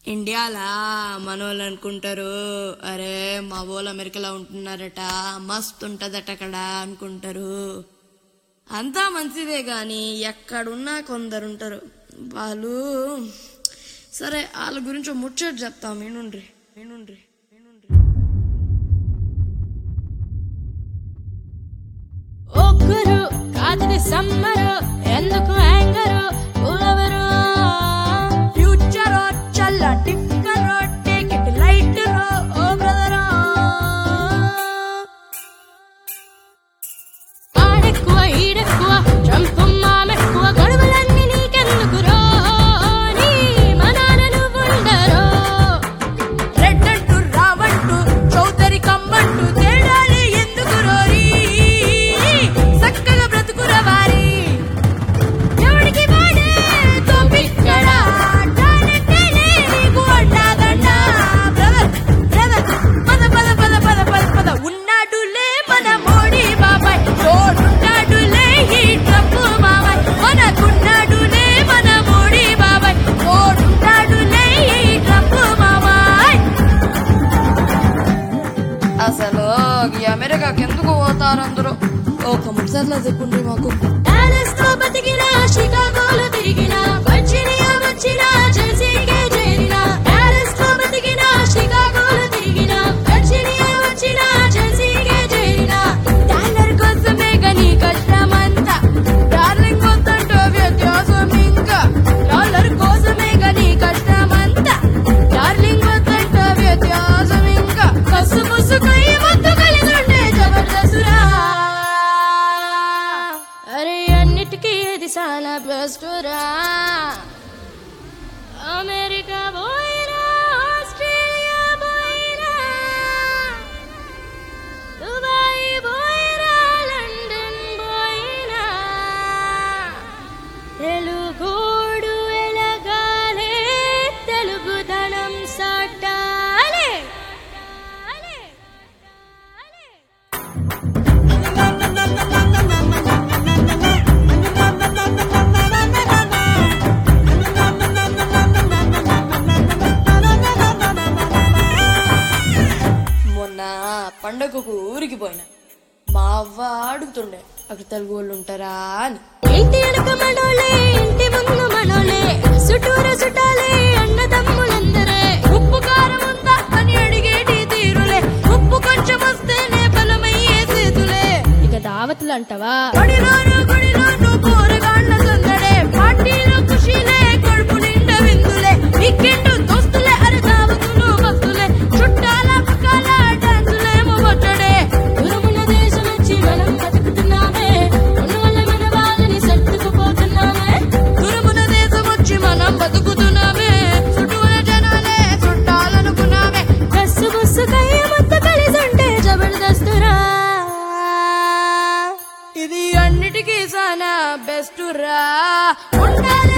ఇండియాలా మనోళ్ళు అనుకుంటారు అరే మా వాళ్ళు అమెరికాలో ఉంటున్నారట మస్తు ఉంటదట అక్కడ అనుకుంటారు అంతా మంచిదే కానీ ఎక్కడున్నా కొందరు ఉంటారు వాళ్ళు సరే వాళ్ళ గురించి ఓ ముచ్చట చెప్తాం వినుండ్రి వినుండ్రి వినుండ్రి ఒక్కరు కాదిది సమ్మరు ఎందుకు యాంగరు కూలవరు ఫ్యూచర్ చల్ల టిక్కర్ టేక్ ఇట్ లైట్ రో ఓ బ్రదర్ ఆడెక్కువ ఈడెక్కువ ట్రంప్ మామెక్కువ గొడవలన్నీ నీకెందుకు రో నీ మనాన నువ్వుండరో రెడ్ అంటూ రావంటూ చౌదరి కమ్మంటూ తేడాలి ఎందుకు రోరి చక్కగా బ్రతుకుర వారి ఎవడికి వాడే తోపిక్కడ టాలెంటేనే నీకు అండాదండ బ్రదర్ బ్రదర్ పద పద పద పద పద పద ఉన్నాడులే మన మోడీ బాబాయ్ తోడున్నాడులే ఈ ట్రంప్ మామాయ్ మనకున్నాడులే మన మోడీ బాబాయ్ తోడున్నాడులే ఈ ట్రంప్ మామాయ్ అసలు ఈ అమెరికాకి ఎందుకు పోతారు అందరూ ఒక ముచ్చట్లా చెప్పుండ్రి మాకు డాలస్ తో బతికినా షికాగోలో తిరిగినా వర్జీనియా వచ్చినా జెర్సీకే చేరినా డాలస్ తో బతికినా షికాగోలో తిరిగినా వర్జీనియా వచ్చినా జెర్సీకే చేరినా డాలర్ కోసమే గని కష్టమంతా డార్లింగ్ వద్దంటో వ్యత్యాసం ఇంకా డాలర్ కోసమే గని కష్టమంతా డార్లింగ్ వద్దంటో వ్యత్యాసం ఇంకా కసు ముసుకై ముద్దు కలిసి ఉంటే జబర్దస్తురా అరే అన్నిటికీ ఇది చాలా బెస్ట్ రా అమెరికా పోయినా ఆస్ట్రేలియా పోయినా దుబాయ్ పోయినా లండన్ పోయినా తెలుగోడు ఎలగాలే తెలుగుదనం సాటాలే మొన్న పండగకు ఊరికి పోయినా మా అవ్వ అడుగుతుండే అక్కడ తెలుగు వాళ్ళు ఉంటారా అని ఇంటి వెనక మనోలే ఇంటి ముందు మనోలే చుట్టూరు చుట్టాలే అన్నదమ్ములందరే ఉప్పు కారం ఉందా అని అడిగేటి తీరులే ఉప్పు కొంచెం వస్తేనే బలమయ్యే చేతులే ఇక దావతులు అంటావా గుడిలోను గుడిలోను కూరగాండ్ల సందడే పార్టీలో ఖుషీలే కడుపు నిండా విందులే వీకెండ్ దోస్తులే అరే దావతులు బస్తులే చుట్టాల పక్కల డాన్సులేమో వచ్చడే ఉరుముల దేశం వచ్చి మనం బతుకుతున్నామే ఉన్న వల్ల మన వాళ్ళని సర్దుకుపోతున్నామే తురుమున దేశం వచ్చి మనం బతుకుతున్నామే చుట్టూల జనాలే చుట్టాలనుకున్నామే బస్సు బస్సు కయ్య మొత్త కలిసుంటే జబర్దస్తురా ఇది అన్నిటికీ సానా బెస్ట్ రా ఉండాలి